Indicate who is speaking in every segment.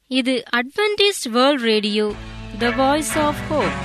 Speaker 1: இது Adventist world radio the voice of hope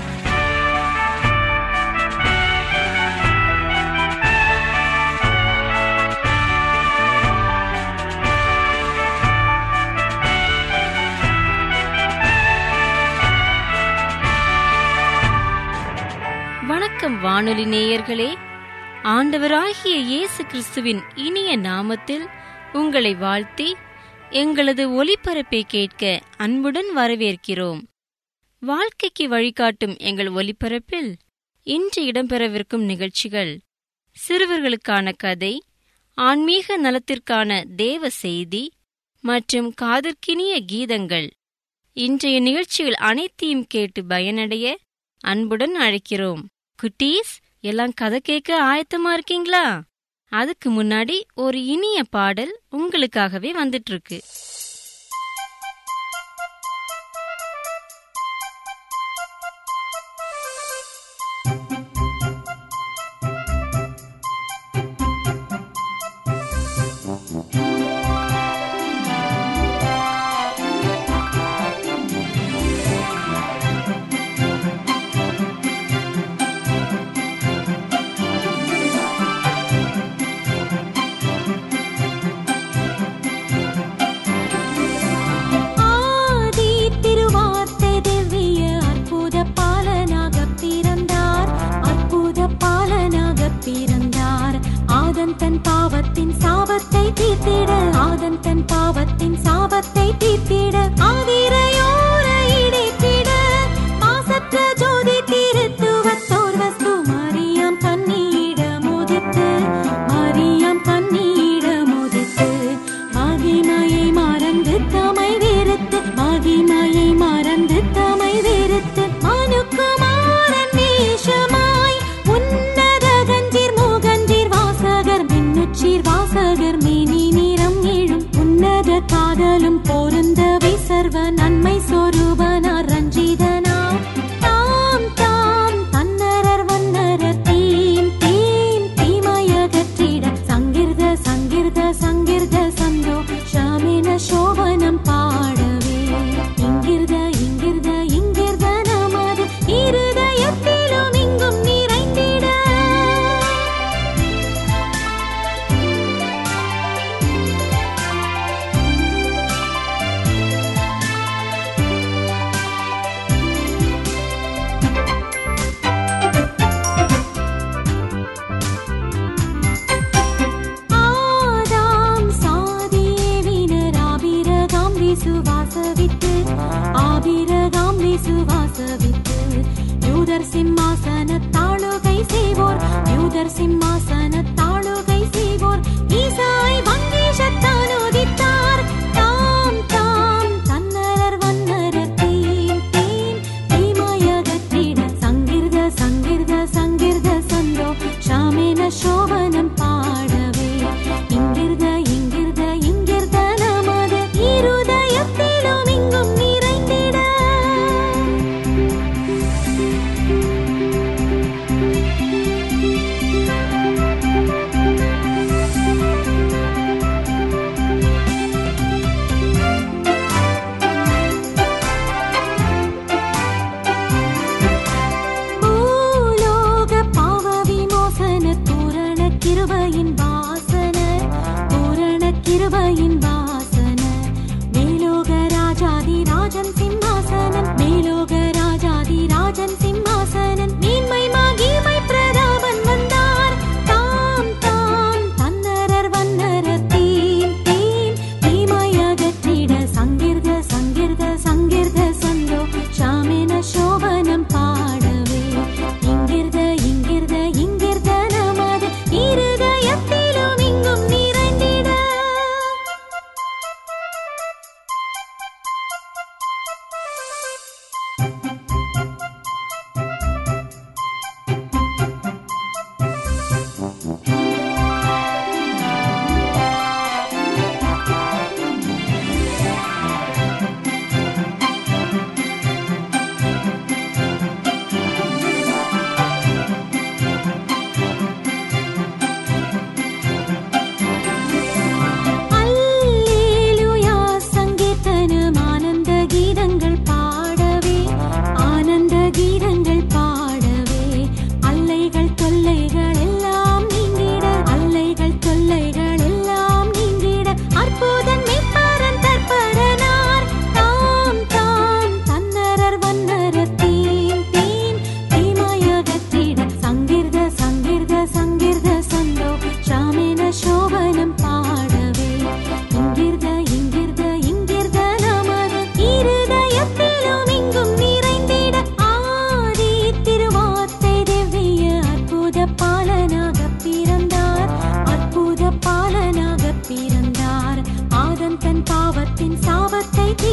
Speaker 1: வணக்கம் வானொலி நேயர்களே ஆண்டவராகிய இயேசு கிறிஸ்துவின் இனிய நாமத்தில் உங்களை வாழ்த்தி எங்களது ஒலிபரப்பை கேட்க அன்புடன் வரவேற்கிறோம் வாழ்க்கைக்கு வழிகாட்டும் எங்கள் ஒலிபரப்பில் இன்று இடம்பெறவிருக்கும் நிகழ்ச்சிகள் சிறுவர்களுக்கான கதை ஆன்மீக நலத்திற்கான தேவ செய்தி மற்றும் காதற்கினிய கீதங்கள் இன்றைய நிகழ்ச்சிகள் அனைத்தையும் கேட்டு பயனடைய அன்புடன் அழைக்கிறோம் குட்டீஸ் எல்லாம் கதை கேட்க ஆயத்தமா இருக்கீங்களா அதுக்கு முன்னாடி ஒரு இனிய பாடல் உங்களுக்காகவே வந்துட்டு இருக்கு
Speaker 2: ஆதி திருவார்த்தை திவ்ய அற்புத பாலனாக பிறந்தார் அற்புத பாலனாக பிறந்தார் ஆதன் தன் பாவத்தின் சாபத்தை தீர்த்திட ஆதன் தன் பாவத்தின் சாபத்தை தீர்த்திட ஆதிரையோர இடைத்திட மாசற்ற ஜோதி திருத்துவத்தோர் வஸ்து மரியாம் கண்ணீட முதித்து மரியாம் கண்ணீட முதித்து மகிமையை மறந்து தமை வெறுத்து மகிமையை மறந்து தமை வெறுத்து மனுக்குமாரன் வேஷமாய் உன்னத கஞ்சீர் மூகஞ்சீர் வாசகர் மின்னுச்சீர் வாசகர் மேனி நிறம் எழும் உன்னத காதலும் பொருந்தவை சர்வ நன்மை சொரூபனார் ரஞ்சிதனா தாம் தாம் தன்னரர் வன்னரர் தீம் தீம் தீமயகற்றிட சங்கிர்த சங்கிர்த சங்கிர்த சந்தோ ஷாமின சோபனம் பாடவே இங்கிர்த இங்கிர்த இங்கிர்த நமது இருதயத்திலும் இங்கும் நிறைந்திட ஆதாம் சாதியேவினர் ஆபிரகாம் விசுவாசவித்து ஆபிரகாம் விசுவாசவித்து யூதர் சிம்மாசன தாளுகை செய்வோர் யூதர் சிம்மாசன தாளுகை செய்வோர் ஈசாய் வங்கேஷத்தான் உதித்தார் தாம் தாம் தன்னரர் வன்னரர் தீம் தீம் தீமயகற்றிட சங்கிர்த சங்கிர்த சங்கிர்த சந்தோ ஷாமேன சோபனம் பாடவே இங்கிர்த இங்கிர்த இங்கிர்த நமது இருதயத்திலும் இங்கும் நிறைந்திட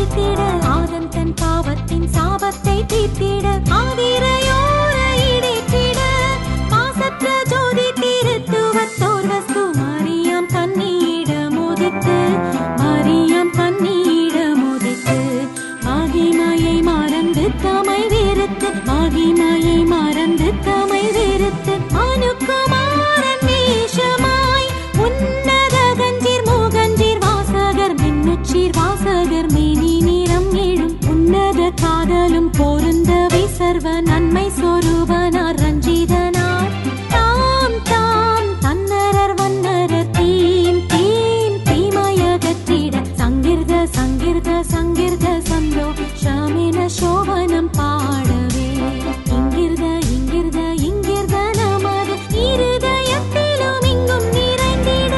Speaker 2: தீர்த்திட ஆதம் தன் பாவத்தின் சாபத்தை தீர்த்திட ஆதிரையோர இடேற்றிட பாசற்ற ஜோதி திருத்துவத்தோர் வஸ்து மரியாம் தன்னிடம் உதித்து மரியாம் தன்னிடம் உதித்து மகிமையை மறந்து தமை வெறுத்து மகிமையை மறந்து தமை வெறுத்து மனுக்குமாரன் வேஷமாய் உன்னத கஞ்சீர் மூகஞ்சீர் வாசகர் மின்னுச்சீர் வாசகர் மேனி நிறம் எழும் உன்னத காதலும் பொருந்தவை சர்வ நன்மை சொரூபனார் ரஞ்சிதனார் தாம் தாம் தன்னரர் வன்னரர் தீம் தீம் தீமயகற்றிட சங்கிர்த சங்கிர்த சங்கிர்த சந்தோ ஷாமின சோபனம் பாடவே இங்கிர்த இங்கிர்த இங்கிர்த நமது இருதயத்திலும் இங்கும் நிறைந்திட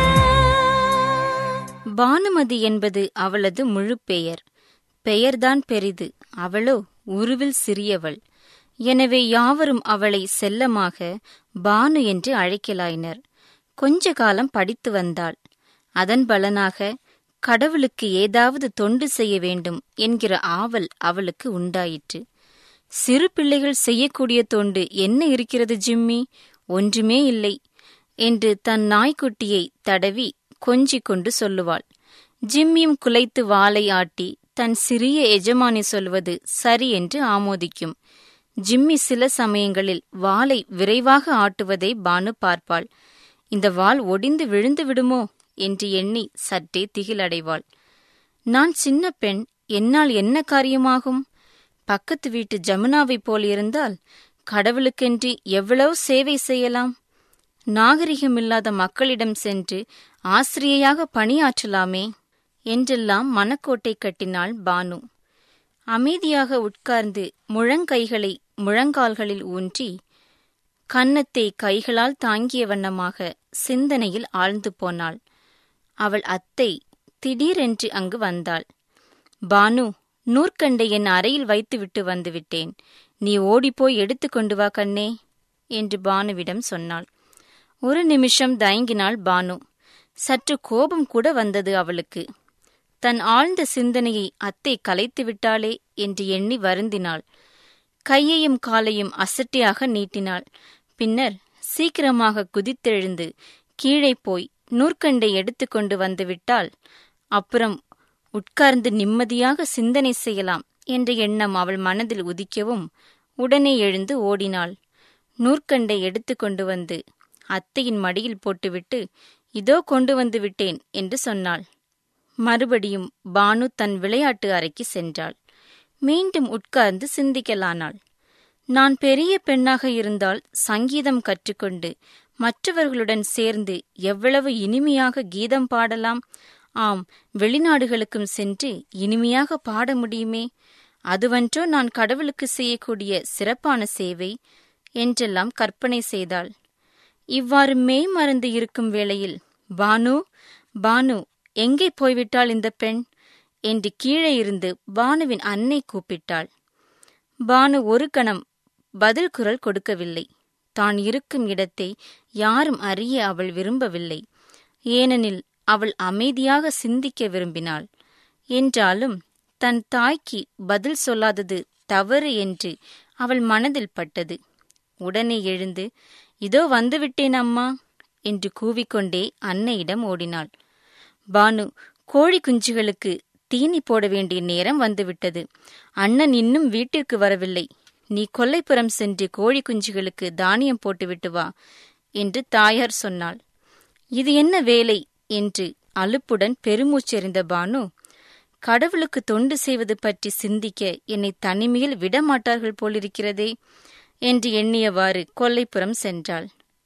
Speaker 1: பானுமதி என்பது அவளது முழு பெயர் பெயர்தான் பெரிது அவளோ உருவில் சிறியவள் எனவே யாவரும் அவளை செல்லமாக பானு என்று அழைக்கலாயினர் கொஞ்ச காலம் படித்து வந்தாள் அதன் பலனாக கடவுளுக்கு ஏதாவது தொண்டு செய்ய வேண்டும் என்கிற ஆவல் அவளுக்கு உண்டாயிற்று சிறு பிள்ளைகள் செய்யக்கூடிய தொண்டு என்ன இருக்கிறது ஜிம்மி ஒன்றுமே இல்லை என்று தன் நாய்க்குட்டியை தடவி கொஞ்சிக் கொண்டு சொல்லுவாள் ஜிம்மியும் குலைத்து வாலை ஆட்டி தன் சிறிய எஜமானி சொல்வது சரி என்று ஆமோதிக்கும் ஜிம்மி சில சமயங்களில் வாளை விரைவாக ஆட்டுவதை பானு பார்ப்பாள் இந்த வாள் ஒடிந்து விழுந்து விடுமோ என்று எண்ணி சற்றே திகிலடைவாள் நான் சின்ன பெண் என்னால் என்ன காரியமாகும் பக்கத்து வீட்டு ஜமுனாவைப் போல் இருந்தால் கடவுளுக்கென்று எவ்வளவு சேவை செய்யலாம் நாகரிகமில்லாத மக்களிடம் சென்று ஆசிரியையாக பணியாற்றலாமே என்றெல்லாம் மனக்கோட்டை கட்டினாள் பானு அமைதியாக உட்கார்ந்து முழங்கைகளை முழங்கால்களில் ஊன்றி கன்னத்தை கைகளால் தாங்கிய வண்ணமாக சிந்தனையில் ஆழ்ந்து போனாள் அவள் அத்தை திடீரென்று அங்கு வந்தாள் பானு நூற்கண்டை என் அறையில் வைத்துவிட்டு வந்துவிட்டேன் நீ ஓடிப்போய் எடுத்துக்கொண்டு வா கண்ணே என்று பானுவிடம் சொன்னாள் ஒரு நிமிஷம் தயங்கினாள் பானு சற்று கோபம் கூட வந்தது அவளுக்கு தன் ஆழ்ந்த சிந்தனையை அத்தை கலைத்து விட்டாளே என்று எண்ணி வருந்தினாள் கையையும் காலையும் அசட்டியாக நீட்டினாள் பின்னர் சீக்கிரமாக குதித்தெழுந்து கீழே போய் நூற்கண்டை எடுத்துக்கொண்டு வந்துவிட்டால் அப்புறம் உட்கார்ந்து நிம்மதியாக சிந்தனை செய்யலாம் என்ற எண்ணம் அவள் மனதில் உதிக்கவும் உடனே எழுந்து ஓடினாள் நூற்கண்டை எடுத்துக்கொண்டு வந்து அத்தையின் மடியில் போட்டுவிட்டு இதோ கொண்டு வந்து விட்டேன் என்று சொன்னாள் மறுபடியும் பானு தன் விளையாட்டு அறைக்கு சென்றாள் மீண்டும் உட்கார்ந்து சிந்திக்கலானாள் நான் பெரிய பெண்ணாக இருந்தால் சங்கீதம் கற்றுக்கொண்டு மற்றவர்களுடன் சேர்ந்து எவ்வளவு இனிமையாக கீதம் பாடலாம் ஆம் வெளிநாடுகளுக்கும் சென்று இனிமையாக பாட முடியுமே அதுவன்றோ நான் கடவுளுக்கு செய்யக்கூடிய சிறப்பான சேவை என்றெல்லாம் கற்பனை செய்தாள் இவ்வாறு மெய் மறந்து இருக்கும் வேளையில் பானு பானு எங்கே போய்விட்டாள் இந்த பெண் என்று கீழே இருந்து பானுவின் அன்னை கூப்பிட்டாள் பானு ஒரு கணம் பதில் குரல் கொடுக்கவில்லை தான் இருக்கும் இடத்தை யாரும் அறிய அவள் விரும்பவில்லை ஏனெனில் அவள் அமைதியாக சிந்திக்க விரும்பினாள் என்றாலும் தன் தாய்க்கு பதில் சொல்லாதது தவறு என்று அவள் மனதில் பட்டது உடனே எழுந்து இதோ வந்துவிட்டேன் அம்மா என்று கூவிக்கொண்டே அன்னையிடம் ஓடினாள் பானு கோழி குஞ்சுகளுக்கு தீனி போட வேண்டிய நேரம் வந்துவிட்டது அண்ணன் இன்னும் வீட்டிற்கு வரவில்லை நீ கொல்லைப்புறம் சென்று கோழி குஞ்சுகளுக்கு தானியம் போட்டுவிட்டு வா என்று தாயார் சொன்னாள் இது என்ன வேலை என்று அலுப்புடன் பெருமூச்செறிந்த பானு கடவுளுக்கு தொண்டு செய்வது பற்றி சிந்திக்க என்னை தனிமையில் விடமாட்டார்கள் போலிருக்கிறதே என்று எண்ணியவாறு கொல்லைப்புறம் சென்றாள்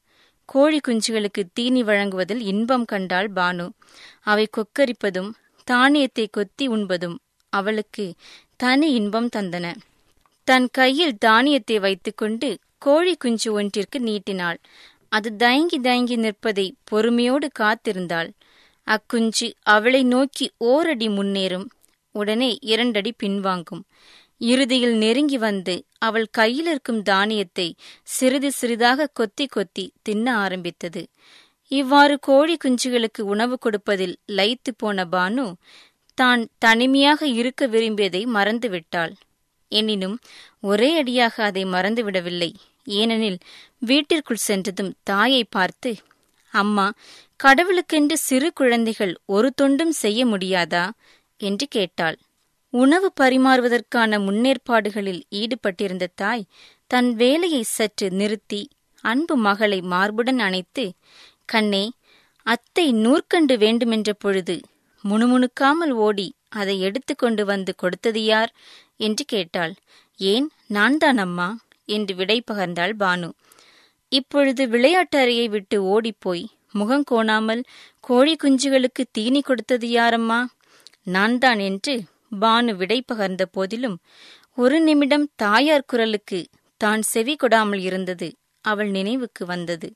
Speaker 1: கோழி குஞ்சுகளுக்கு தீனி வழங்குவதில் இன்பம் கண்டாள் பானு அவை கொக்கரிப்பதும் தானியத்தை கொத்தி உண்பதும் அவளுக்கு தனி இன்பம் தந்தன தன் கையில் தானியத்தை வைத்துக்கொண்டு கோழி குஞ்சு ஒன்றிற்கு நீட்டினாள் அது தயங்கி தயங்கி நிற்பதை பொறுமையோடு காத்திருந்தாள் அக்குஞ்சு அவளை நோக்கி ஓரடி முன்னேறும் உடனே இரண்டடி பின்வாங்கும் இறுதியில் நெருங்கி வந்து அவள் கையில் இருக்கும் தானியத்தை சிறிது சிறிதாக கொத்தி கொத்தி தின்ன ஆரம்பித்தது இவ்வாறு கோழி குஞ்சுகளுக்கு உணவு கொடுப்பதில் லயித்து போன பானு தான் தனிமையாக இருக்க விரும்பியதை மறந்துவிட்டாள் எனினும் ஒரே அடியாக அதை மறந்துவிடவில்லை ஏனெனில் வீட்டிற்குள் சென்றதும் தாயை பார்த்து அம்மா கடவுளுக்கென்று சிறு குழந்தைகள் ஒரு தொண்டும் செய்ய முடியாதா என்று கேட்டாள் உணவு பரிமாறுவதற்கான முன்னேற்பாடுகளில் ஈடுபட்டிருந்த தாய் தன் வேலையை சற்று நிறுத்தி அன்பு மகளை மார்புடன் அணைத்து கண்ணே அத்தை நூற்கண்டு வேண்டுமென்ற பொழுது முணுமுணுக்காமல் ஓடி அதை எடுத்துக்கொண்டு வந்து கொடுத்தது யார் என்று கேட்டாள் ஏன் நான்தான் அம்மா என்று விடை பகர்ந்தாள் பானு இப்பொழுது விளையாட்டு அறையை விட்டு ஓடிப்போய் முகம் கோணாமல் கோழி குஞ்சுகளுக்கு தீனி கொடுத்தது யாரம்மா நான்தான் என்று பானு விடை பகர்ந்த போதிலும் ஒரு நிமிடம் தாயார் குரலுக்கு தான் செவி கொடாமல் இருந்தது அவள் நினைவுக்கு வந்தது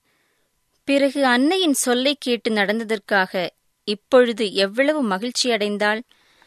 Speaker 1: பிறகு அன்னையின் சொல்லை கேட்டு நடந்ததற்காக இப்பொழுது எவ்வளவு மகிழ்ச்சி அடைந்தாள்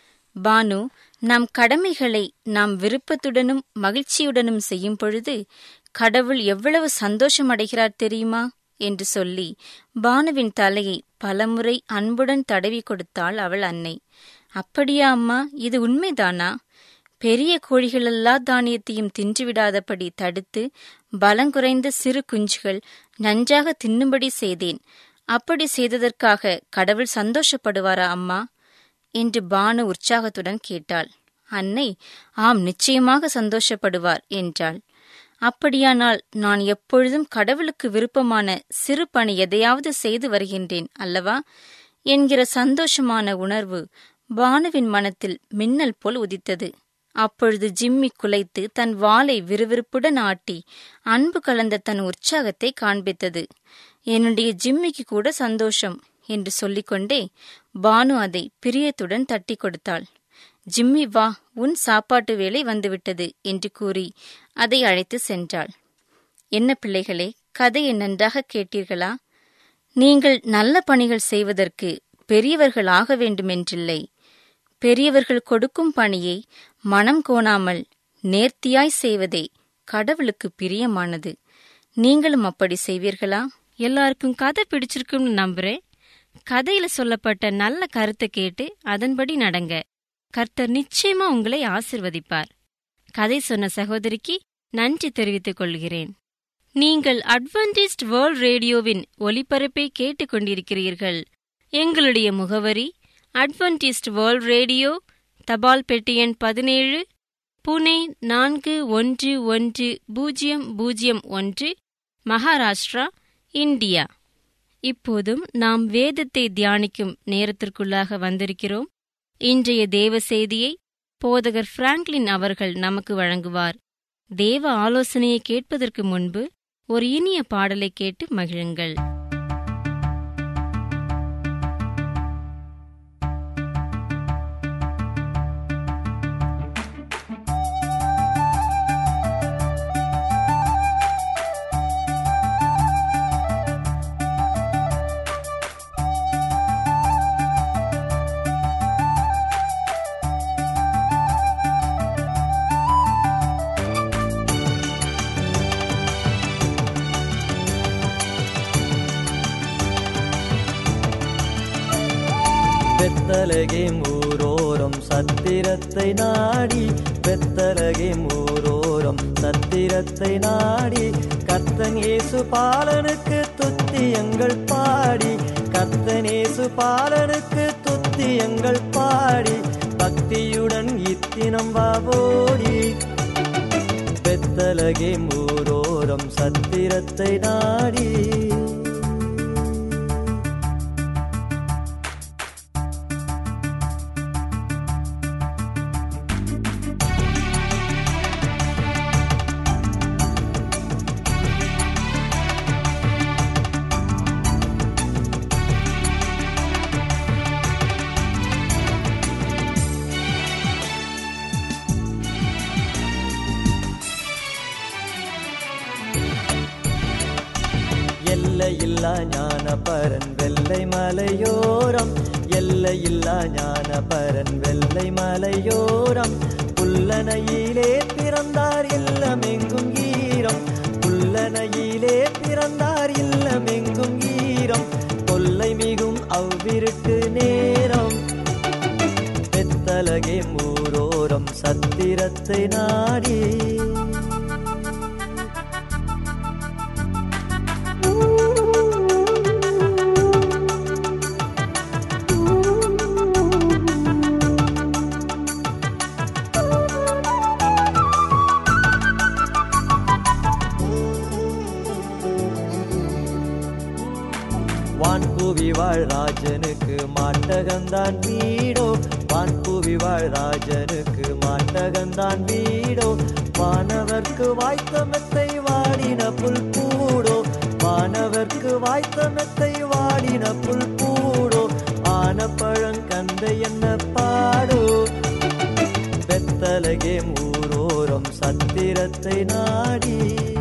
Speaker 1: பானு நம் கடமைகளை நாம் விருப்பத்துடனும் மகிழ்ச்சியுடனும் செய்யும் பொழுது கடவுள் எவ்வளவு சந்தோஷம் அடைகிறார் தெரியுமா என்று சொல்லி பானுவின் தலையை பலமுறை அன்புடன் தடவி கொடுத்தாள் அவள் அன்னை அப்படியா அம்மா இது உண்மைதானா பெரிய கோழிகளெல்லா தானியத்தையும் தின்றுவிடாதபடி தடுத்து பலங்குறைந்த சிறு குஞ்சுகள் நன்றாக தின்னும்படி செய்தேன் அப்படி செய்ததற்காக கடவுள் சந்தோஷப்படுவாரா அம்மா என்று பானு உற்சாகத்துடன் கேட்டாள் அன்னை ஆம் நிச்சயமாக சந்தோஷப்படுவார் என்றாள் அப்படியானால் நான் எப்பொழுதும் கடவுளுக்கு விருப்பமான சிறு பணி எதையாவது செய்து வருகின்றேன் அல்லவா என்கிற சந்தோஷமான உணர்வு பானுவின் மனத்தில் மின்னல் போல் உதித்தது அப்பொழுது ஜிம்மி குலைத்து தன் வாளை விறுவிறுப்புடன் ஆட்டி அன்பு கலந்த தன் உற்சாகத்தை காண்பித்தது என்னுடைய ஜிம்மிக்கு கூட சந்தோஷம் என்று சொல்லிக்கொண்டே பானு அதை பிரியத்துடன் தட்டி கொடுத்தாள் ஜிம்மி வா உன் சாப்பாட்டு வேலை வந்துவிட்டது என்று கூறி அதை அழைத்து சென்றாள் என்ன பிள்ளைகளே கதையை நன்றாக கேட்டீர்களா நீங்கள் நல்ல பணிகள் செய்வதற்கு பெரியவர்கள் ஆக வேண்டுமென்றில்லை பெரியவர்கள் கொடுக்கும் பணியை மனம் கோணாமல் நேர்த்தியாய் செய்வதே கடவுளுக்கு பிரியமானது நீங்களும் அப்படி செய்வீர்களா
Speaker 3: எல்லாருக்கும் கதை பிடிச்சிருக்கும்னு நம்புறேன் கதையில சொல்லப்பட்ட நல்ல கருத்தை கேட்டு அதன்படி நடங்க கர்த்தர் நிச்சயமா உங்களை ஆசிர்வதிப்பார் கதை சொன்ன சகோதரிக்கு நன்றி தெரிவித்துக் கொள்கிறேன் நீங்கள் அட்வென்டிஸ்ட் வேர்ல்ட் ரேடியோவின் ஒலிபரப்பை கேட்டுக்கொண்டிருக்கிறீர்கள் எங்களுடைய முகவரி அட்வென்டிஸ்ட் வேர்ல்ட் ரேடியோ தபால் பெட்டி எண் பதினேழு புனே நான்கு ஒன்று ஒன்று பூஜ்ஜியம் பூஜ்ஜியம் ஒன்று மகாராஷ்டிரா இந்தியா இப்போதும் நாம் வேதத்தை தியானிக்கும் நேரத்திற்குள்ளாக வந்திருக்கிறோம் இன்றைய தேவ செய்தியை போதகர் பிராங்க்லின் அவர்கள் நமக்கு வழங்குவார் தேவ ஆலோசனையை கேட்பதற்கு முன்பு ஒரு இனிய பாடலை கேட்டு மகிழுங்கள்
Speaker 4: பெத்தலகே ஊரோரம் சத்திரத்தை நாடி பெத்தலகே ஊரோரம் சத்திரத்தை நாடி கர்த்தன் இயேசு பாலனுக்கு துத்தியங்கள் பாடி கர்த்தன் இயேசு பாலனுக்கு துத்தியங்கள் பாடி பக்தியுடன் இத்தினம் வாவோடி பெத்தலகே ஊரோரம் சத்திரத்தை நாடி எல்லையில்லா ஞான பரன் வெள்ளை மலையோரம் எல்லையில்லா ஞான பரன் வெள்ளை மலையோரம் புல்லனையிலே பிறந்தார் இல்லமெங்கும் ஈரம் புல்லனையிலே பிறந்தார் இல்லமெங்கும் ஈரம் கொல்லை மிகும் அவ்விருட்டு நேரம் சத்திரத்தை நாடி வான்புவி வாழ் ராஜனுக்கு மாட்டகந்தான் வீடோ வான்புவி வாழ் ராஜனுக்கு மாட்டகந்தான் வீடோ வானவர்க்கு வாய்த்த மெத்தை வாடின புல் பூடோ வானவர்க்கு வாய்த்த மெத்தை வாடின புல் பூடோ ஆன பழங்கந்த என்ன பாடோ பெத்தலகே ஊரோரம் சத்திரத்தை நாடி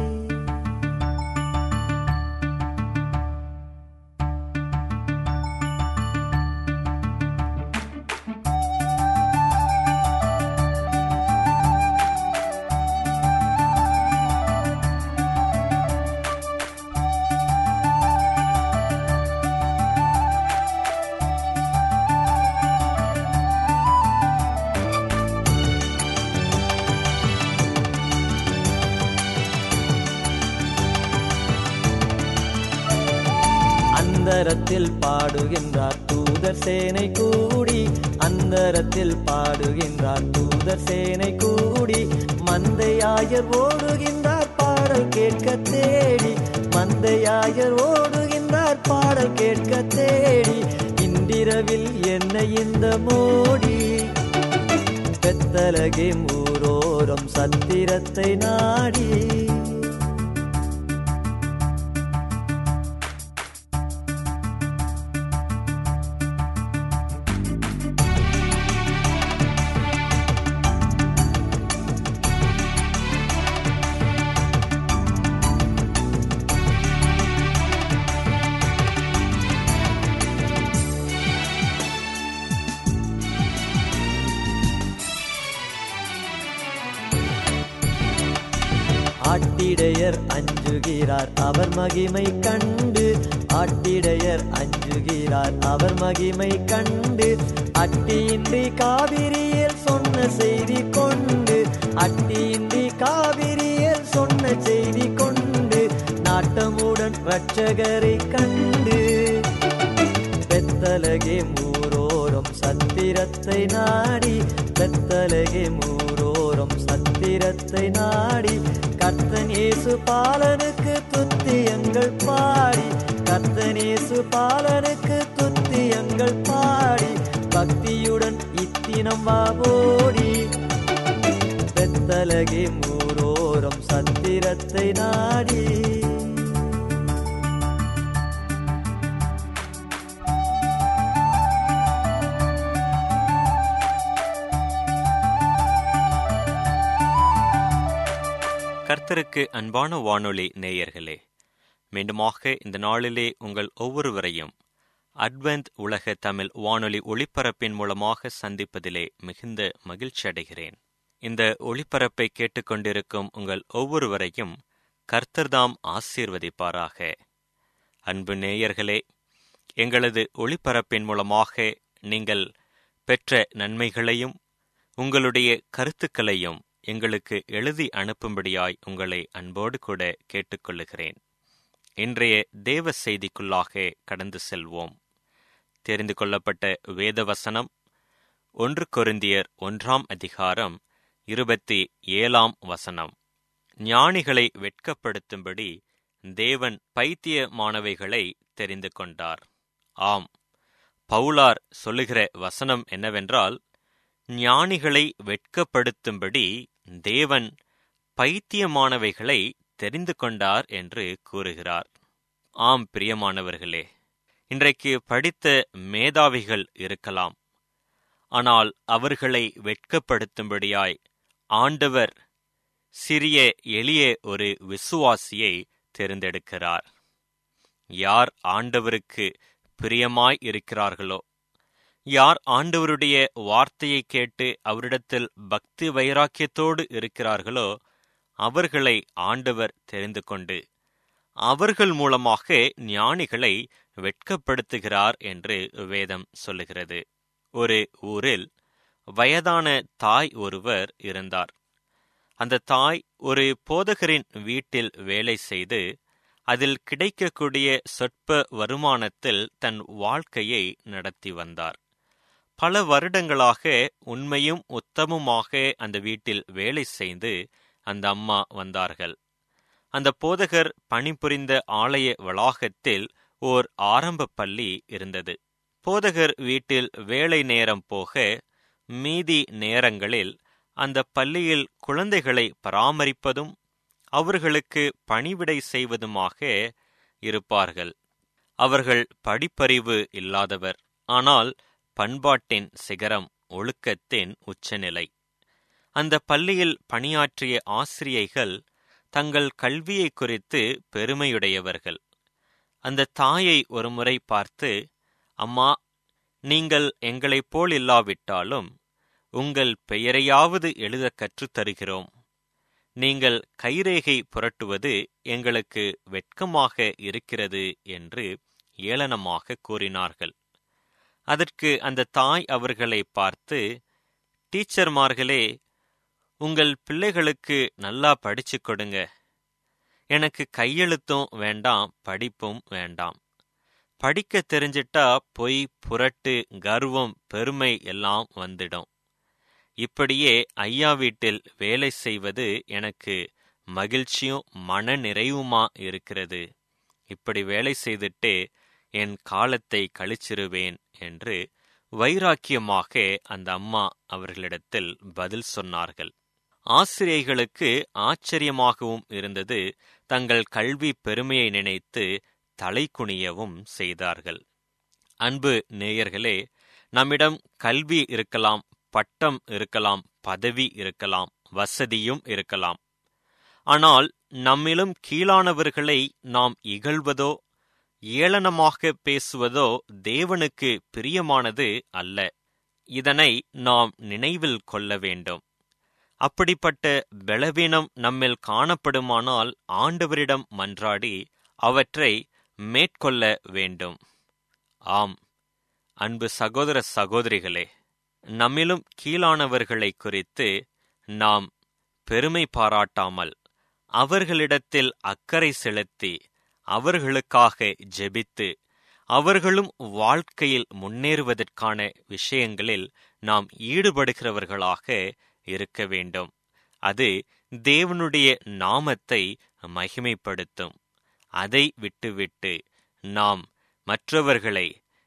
Speaker 4: அந்தரத்தில் பாடுகின்றார் தூதர் சேனை கூடி அந்தரத்தில் பாடுகின்றார் தூதர் சேனை கூடி மந்தையாயர் ஓடுகின்றார் பாடல் கேட்க தேடி மந்தையாயர் ஓடுகின்றார் பாடல் கேட்க தேடி இன்றிரவில் என்ன இந்த மோடி பெத்தலகே ஊரோரம் சத்திரத்தை நாடி ஆட்டிடையர் அஞ்சுகிறார் அவர் மகிமை கண்டு ஆட்டிடையர் அஞ்சுகிறார் அவர் மகிமை கண்டு அட்டியின்றி காவிரியில் சொன்ன செய்தி கொண்டு அட்டியின்றி காவிரியில் சொன்ன செய்தி கொண்டு நாட்டமுடன் இரட்சகரை கண்டு பெத்தலகே மூரோரம் சத்திரத்தை நாடி பெத்தலகே மூரோரம் சத்திரத்தை நாடி கர்த்தன் இயேசு பாலனுக்கு துத்தியங்கள் பாடி கர்த்தன் இயேசு பாலனுக்கு துத்தியங்கள் பாடி பக்தியுடன் இத்தினம் வாவோடி பெத்தலகே மூரோரம் சத்திரத்தை நாடி
Speaker 5: கர்த்தருக்கு அன்பான வானொலி நேயர்களே மீண்டுமாக இந்த நாளிலே உங்கள் ஒவ்வொருவரையும் அட்வென்த் உலக தமிழ் வானொலி ஒளிபரப்பின் மூலமாக சந்திப்பதிலே மிகுந்த மகிழ்ச்சி அடைகிறேன் இந்த ஒளிபரப்பை கேட்டுக்கொண்டிருக்கும் உங்கள் ஒவ்வொருவரையும் கர்த்தர்தாம் ஆசீர்வதிப்பாராக அன்பு நேயர்களே எங்களது ஒளிபரப்பின் மூலமாக நீங்கள் பெற்ற நன்மைகளையும் உங்களுடைய கருத்துக்களையும் எங்களுக்கு எழுதி அனுப்பும்படியாய் உங்களை அன்போடு கூட கேட்டுக்கொள்ளுகிறேன் இன்றைய தேவ செய்திக்குள்ளாக கடந்து செல்வோம் தெரிந்து கொள்ளப்பட்ட வேத வசனம் ஒன்று கொரிந்தியர் ஒன்றாம் அதிகாரம் இருபத்தி ஏழாம் வசனம் ஞானிகளை வெட்கப்படுத்தும்படி தேவன் பைத்தியமானவைகளை தெரிந்து கொண்டார் ஆம் பவுலார் சொல்லுகிற வசனம் என்னவென்றால் ஞானிகளை வெட்கப்படுத்தும்படி தேவன் பைத்தியமானவைகளை தெரிந்து கொண்டார் என்று கூறுகிறார் ஆம் பிரியமானவர்களே இன்றைக்கு படித்த மேதாவிகள் இருக்கலாம் ஆனால் அவர்களை வெட்கப்படுத்தும்படியாய் ஆண்டவர் சிறிய எளிய ஒரு விசுவாசியை தேர்ந்தெடுக்கிறார் யார் ஆண்டவருக்கு பிரியமாய் இருக்கிறார்களோ யார் ஆண்டவருடைய வார்த்தையை கேட்டு அவரிடத்தில் பக்தி வைராக்கியத்தோடு இருக்கிறார்களோ அவர்களை ஆண்டவர் தெரிந்து கொண்டு அவர்கள் மூலமாக ஞானிகளை வெட்கப்படுத்துகிறார் என்று வேதம் சொல்லுகிறது ஒரு ஊரில் வயதான தாய் ஒருவர் இருந்தார் அந்த தாய் ஒரு போதகரின் வீட்டில் வேலை செய்து அதில் கிடைக்கக்கூடிய சொற்ப வருமானத்தில் தன் வாழ்க்கையை நடத்தி வந்தார் பல வருடங்களாக உண்மையும் உத்தமுமாக அந்த வீட்டில் வேலை செய்து அந்த அம்மா வந்தார்கள் அந்த போதகர் பணிபுரிந்த ஆலய வளாகத்தில் ஓர் ஆரம்ப பள்ளி இருந்தது போதகர் வீட்டில் வேலை நேரம் போக மீதி நேரங்களில் அந்த பள்ளியில் குழந்தைகளை பராமரிப்பதும் அவர்களுக்கு பணிவிடை செய்வதுமாக இருப்பார்கள் அவர்கள் படிப்பறிவு இல்லாதவர் ஆனால் பண்பாட்டின் சிகரம் ஒழுக்கத்தின் உச்சநிலை அந்த பள்ளியில் பணியாற்றிய ஆசிரியைகள் தங்கள் கல்வியை குறித்து பெருமையுடையவர்கள் அந்த தாயை ஒருமுறை பார்த்து அம்மா நீங்கள் எங்களைப் போல் இல்லாவிட்டாலும் உங்கள் பெயரையாவது எழுத கற்றுத் தருகிறோம் நீங்கள் கைரேகை புரட்டுவது எங்களுக்கு வெட்கமாக இருக்கிறது என்று ஏளனமாக கூறினார்கள் அதற்கு அந்த தாய் அவர்களை பார்த்து டீச்சர்மார்களே உங்கள் பிள்ளைகளுக்கு நல்லா படிச்சு கொடுங்க எனக்கு கையெழுத்தும் வேண்டாம் படிப்பும் வேண்டாம் படிக்க தெரிஞ்சிட்டா பொய் புரட்டு கர்வம் பெருமை எல்லாம் வந்துடும் இப்படியே ஐயா வீட்டில் வேலை செய்வது எனக்கு மகிழ்ச்சியும் மன நிறைவுமா இருக்கிறது இப்படி வேலை செய்துட்டே என் காலத்தை கழிச்சிருவேன் என்று வைராக்கியமாக அந்த அம்மா அவர்களிடத்தில் பதில் சொன்னார்கள் ஆசிரியைகளுக்கு ஆச்சரியமாகவும் இருந்தது தங்கள் கல்வி பெருமையை நினைத்து தலை குனியவும் செய்தார்கள் அன்பு நேயர்களே நம்மிடம் கல்வி இருக்கலாம் பட்டம் இருக்கலாம் பதவி இருக்கலாம் வசதியும் இருக்கலாம் ஆனால் நம்மிலும் கீழானவர்களை நாம் இகழ்வதோ ஏளனமாக பேசுவதோ தேவனுக்கு பிரியமானது அல்ல இதனை நாம் நினைவில் கொள்ள வேண்டும் அப்படிப்பட்ட பலவீனம் நம்மில் காணப்படுமானால் ஆண்டவரிடம் மன்றாடி அவற்றை மேற்கொள்ள வேண்டும் ஆம் அன்பு சகோதர சகோதரிகளே நம்மிலும் கீழானவர்களை குறித்து நாம் பெருமை பாராட்டாமல் அவர்களிடத்தில் அக்கறை செலுத்தி அவர்களுக்காக ஜெபித்து அவர்களும் வாழ்க்கையில் முன்னேறுவதற்கான விஷயங்களில் நாம் ஈடுபடுகிறவர்களாக இருக்க வேண்டும் அது தேவனுடைய நாமத்தை மகிமைப்படுத்தும் அதை விட்டுவிட்டு நாம் மற்றவர்களை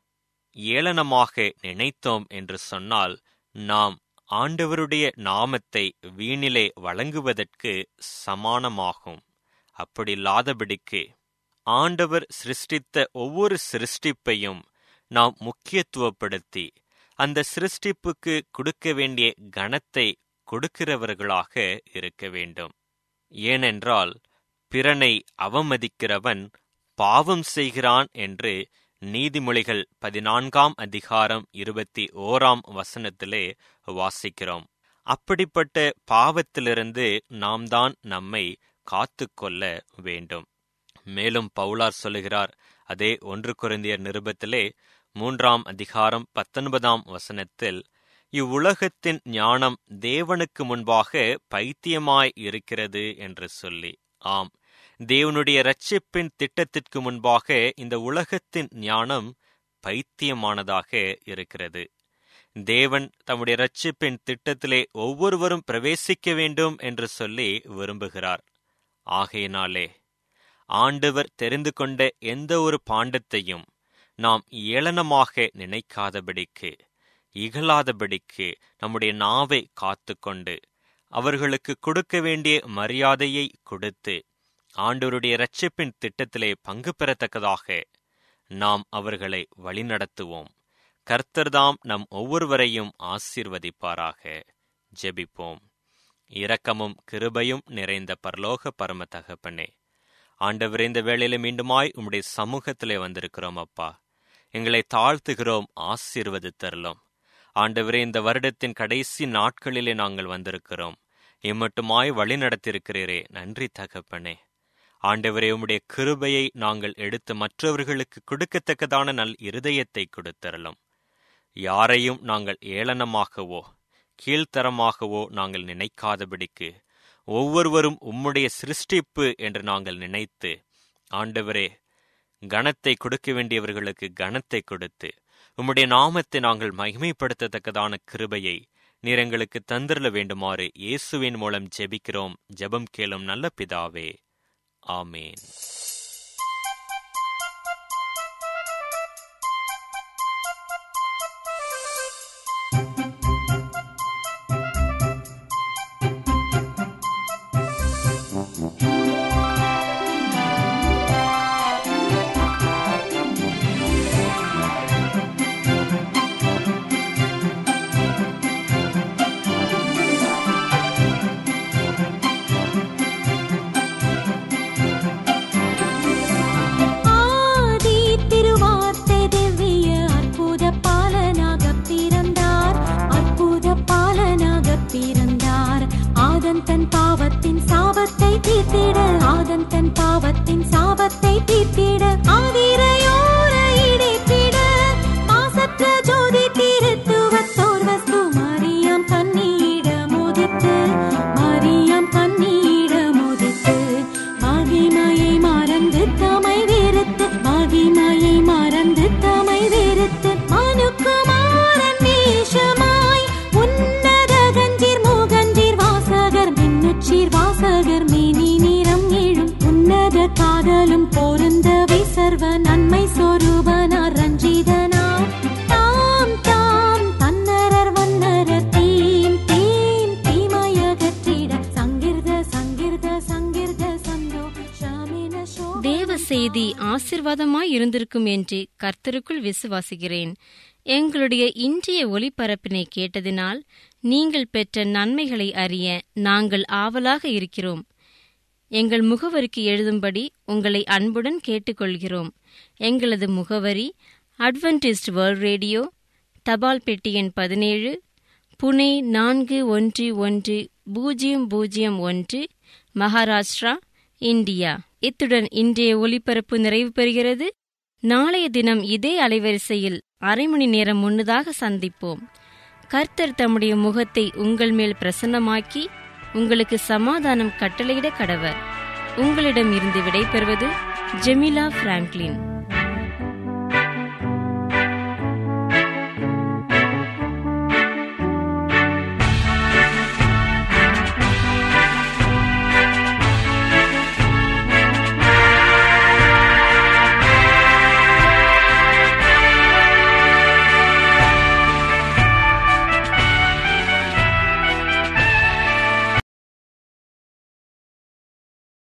Speaker 5: ஏளனமாக நினைத்தோம் என்று சொன்னால் நாம் ஆண்டவருடைய நாமத்தை வீணிலே வழங்குவதற்கு சமானமாகும் அப்படில்லாதபடிக்கு ஆண்டவர் சிருஷ்டித்த ஒவ்வொரு சிருஷ்டிப்பையும் நாம் முக்கியத்துவப்படுத்தி அந்த சிருஷ்டிப்புக்கு கொடுக்க வேண்டிய கணத்தை கொடுக்கிறவர்களாக இருக்க வேண்டும் ஏனென்றால் பிறனை அவமதிக்கிறவன் பாவம் செய்கிறான் என்று நீதிமொழிகள் பதினான்காம் அதிகாரம் இருபத்தி ஓராம் வசனத்திலே வாசிக்கிறோம் அப்படிப்பட்ட பாவத்திலிருந்து நாம் தான் நம்மை காத்து கொள்ள வேண்டும் மேலும் பவுலார் சொல்லுகிறார் அதே ஒன்று குருந்தியர் நிருபத்திலே மூன்றாம் அதிகாரம் பத்தொன்பதாம் வசனத்தில் இவ்வுலகத்தின் ஞானம் தேவனுக்கு முன்பாக பைத்தியமாய் இருக்கிறது என்று சொல்லி ஆம் தேவனுடைய இரட்சிப்பின் திட்டத்திற்கு முன்பாக இந்த உலகத்தின் ஞானம் பைத்தியமானதாக இருக்கிறது தேவன் தம்முடைய இரட்சிப்பின் திட்டத்திலே ஒவ்வொருவரும் பிரவேசிக்க வேண்டும் என்று சொல்லி விரும்புகிறார் ஆகையினாலே ஆண்டவர் தெரிந்து கொண்ட எந்த ஒரு பாண்டத்தையும் நாம் ஏளனமாக நினைக்காதபடிக்கு இகழாதபடிக்கு நம்முடைய நாவை காத்துக்கொண்டு அவர்களுக்கு கொடுக்க வேண்டிய மரியாதையை கொடுத்து ஆண்டவருடைய இரட்சிப்பின் திட்டத்திலே பங்கு பெறத்தக்கதாக நாம் அவர்களை வழிநடத்துவோம் கர்த்தர்தாம் நம் ஒவ்வொருவரையும் ஆசீர்வதிப்பாராக ஜெபிப்போம் இரக்கமும் கிருபையும் நிறைந்த பரலோக பரம தகப்பனே ஆண்டவர் இந்த வேளையில மீண்டுமாய் உம்முடைய சமூகத்திலே வந்திருக்கிறோம் அப்பா எங்களை தாழ்த்துகிறோம் ஆசீர்வதித்தரலாம் ஆண்டவரே இந்த வருடத்தின் கடைசி நாட்களிலே நாங்கள் வந்திருக்கிறோம் இம்மட்டுமாய் வழி நடத்தியிருக்கிறீரே நன்றி தகப்பனே ஆண்டவரே உம்முடைய கிருபையை நாங்கள் எடுத்து மற்றவர்களுக்கு கொடுக்கத்தக்கதான நல் இருதயத்தை கொடுத்தரலாம் யாரையும் நாங்கள் ஏளனமாகவோ கீழ்த்தரமாகவோ நாங்கள் நினைக்காதபடிக்கு ஒவ்வொருவரும் உம்முடைய சிருஷ்டிப்பு என்று நாங்கள் நினைத்து ஆண்டவரே கனத்தை கொடுக்க வேண்டியவர்களுக்கு கனத்தை கொடுத்து உம்முடைய நாமத்தை நாங்கள் மகிமைப்படுத்தத்தக்கதான கிருபையை நீர் எங்களுக்கு தந்திரல வேண்டுமாறு இயேசுவின் மூலம் ஜெபிக்கிறோம் ஜெபம் கேளும் நல்ல பிதாவே ஆமேன்
Speaker 2: ஆதி திருவார்த்தை திவ்ய அற்புத பாலனாக பிறந்தார் அற்புத பாலனாக பிறந்தார் ஆதன் தன் பாவத்தின் சாபத்தை தீர்த்திட ஆதன் தன் பாவத்தின் சாபத்தை தீர்த்திட ஆதிரையோர இடைத்திட மாசற்ற ஜோதி திருத்துவத்தோர் வஸ்து மரியம் கண்ணீட முதித்து மரியம் கண்ணீட முதித்து மகிமையை மறந்து தமை வெறுத்து மகிமையை மறந்து தமை வெறுத்து மனுக்குமாரன் வேஷமாய் உன்னத கஞ்சீர் மூகஞ்சீர் வாசகர் மின்னுச்சீர் வாசகர் மேனி நிறம் எழும் உன்னத காதலும் பொருந்தவை சர்வ நன்மை சொரூபனார் ரஞ்சிதனார் தாம் தாம் தன்னரர் வன்னரர் தீம் தீம் தீமயகற்றிட சங்கிர்த சங்கிர்த சங்கிர்த சந்தோ ஷாமின சோ
Speaker 3: தேவ செய்தி ஆசிர்வாதமாய் இருந்திருக்கும் என்று கர்த்தருக்குள் விசுவாசிக்கிறேன் எங்களுடைய இன்றைய ஒளிபரப்பினை கேட்டதினால் நீங்கள் பெற்ற நன்மைகளை அறிய நாங்கள் ஆவலாக இருக்கிறோம் எங்கள் முகவரிக்கு எழுதும்படி உங்களை அன்புடன் கேட்டுக்கொள்கிறோம் எங்களது முகவரி அட்வென்டிஸ்ட் வேர்ல்ட் ரேடியோ தபால் பெட்டி எண் பதினேழு புனே நான்கு ஒன்று ஒன்று பூஜ்ஜியம் பூஜ்ஜியம் ஒன்று மகாராஷ்டிரா இந்தியா இத்துடன் இன்றைய ஒலிபரப்பு நிறைவு பெறுகிறது நாளைய தினம் இதே அலைவரிசையில் அரை மணி நேரம் முன்னதாக சந்திப்போம் கர்த்தர் தம்முடைய முகத்தை உங்கள் மேல் பிரசன்னமாக்கி உங்களுக்கு சமாதானம் கட்டளையிட கடவர் உங்களிடம் இருந்து விடைபெறுவது ஜெமிலா பிராங்க்லின்